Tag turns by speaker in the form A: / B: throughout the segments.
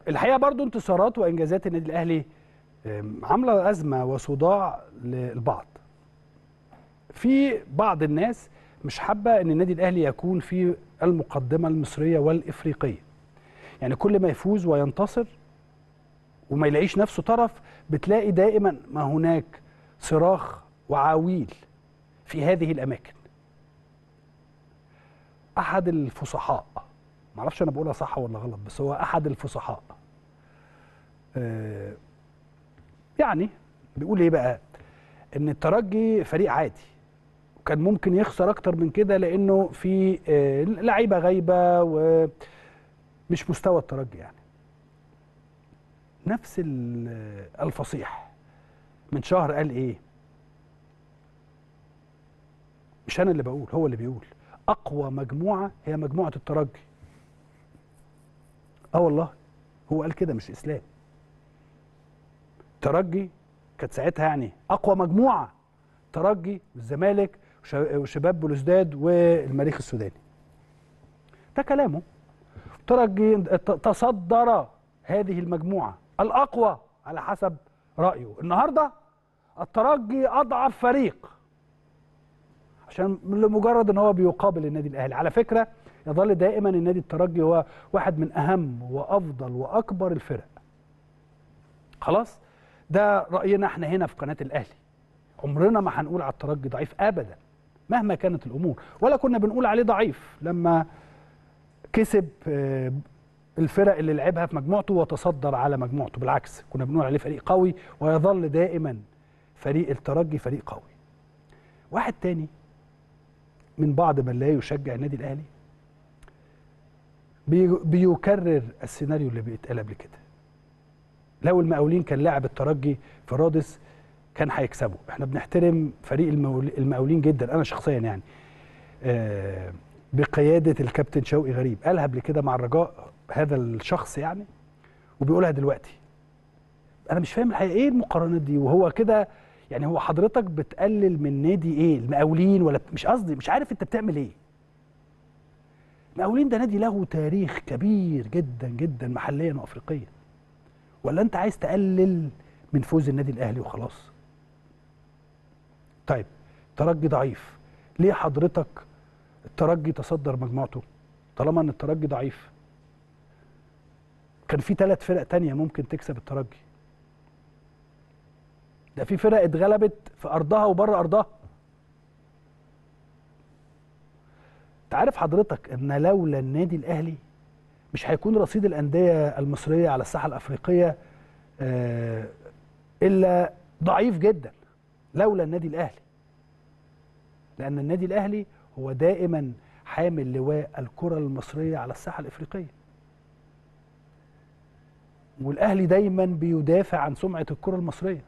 A: الحقيقه برضو انتصارات وانجازات النادي الاهلي عامله ازمه وصداع للبعض في بعض الناس مش حابه ان النادي الاهلي يكون في المقدمه المصريه والافريقيه يعني كل ما يفوز وينتصر وما يلاقيش نفسه طرف بتلاقي دائما ما هناك صراخ وعويل في هذه الاماكن احد الفصحاء معرفش انا بقولها صح ولا غلط بس هو احد الفصحاء آه يعني بيقول ايه بقى ان الترجي فريق عادي وكان ممكن يخسر اكتر من كده لانه في آه لعيبه غايبه ومش مستوى الترجي يعني نفس الفصيح من شهر قال ايه مش انا اللي بقول هو اللي بيقول اقوى مجموعه هي مجموعه الترجي اه والله هو قال كده مش اسلام ترجي كانت ساعتها يعني اقوى مجموعه ترجي والزمالك وشباب بلوزداد والمريخ السوداني ده كلامه ترجي تصدر هذه المجموعه الاقوى على حسب رايه النهارده الترجي اضعف فريق عشان لمجرد ان هو بيقابل النادي الاهلي على فكره يظل دائما النادي الترجي هو واحد من اهم وافضل واكبر الفرق خلاص ده راينا احنا هنا في قناه الاهلي عمرنا ما هنقول على الترجي ضعيف ابدا مهما كانت الامور ولا كنا بنقول عليه ضعيف لما كسب الفرق اللي لعبها في مجموعته وتصدر على مجموعته بالعكس كنا بنقول عليه فريق قوي ويظل دائما فريق الترجي فريق قوي واحد تاني من بعض من لا يشجع النادي الاهلي بيكرر السيناريو اللي بيتقال قبل كده لو المقاولين كان لاعب الترجي في رادس كان هيكسبوا احنا بنحترم فريق المقاولين جدا انا شخصيا يعني آه بقياده الكابتن شوقي غريب قالها قبل كده مع الرجاء هذا الشخص يعني وبيقولها دلوقتي انا مش فاهم الحقيقه ايه المقارنات دي وهو كده يعني هو حضرتك بتقلل من نادي ايه المقاولين ولا مش قصدي مش عارف انت بتعمل ايه المقاولين ده نادي له تاريخ كبير جدا جدا محليا وافريقيا ولا انت عايز تقلل من فوز النادي الاهلي وخلاص طيب ترجي ضعيف ليه حضرتك الترجي تصدر مجموعته طالما ان الترجي ضعيف كان في ثلاث فرق تانية ممكن تكسب الترجي ده في فرق اتغلبت في ارضها وبره ارضها تعرف حضرتك ان لولا النادي الاهلي مش هيكون رصيد الانديه المصريه على الساحه الافريقيه آه الا ضعيف جدا لولا النادي الاهلي لان النادي الاهلي هو دائما حامل لواء الكره المصريه على الساحه الافريقيه والاهلي دايما بيدافع عن سمعه الكره المصريه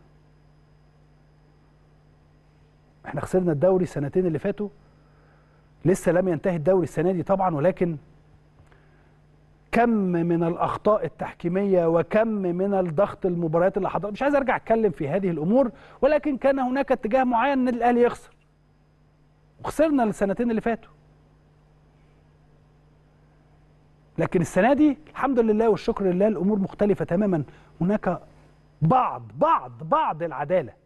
A: احنا خسرنا الدوري السنتين اللي فاتوا لسه لم ينتهي الدوري السنه دي طبعا ولكن كم من الاخطاء التحكيميه وكم من الضغط المباريات اللي حضرت مش عايز ارجع اتكلم في هذه الامور ولكن كان هناك اتجاه معين ان الاهلي يخسر وخسرنا السنتين اللي فاتوا لكن السنه دي الحمد لله والشكر لله الامور مختلفه تماما هناك بعض بعض بعض العداله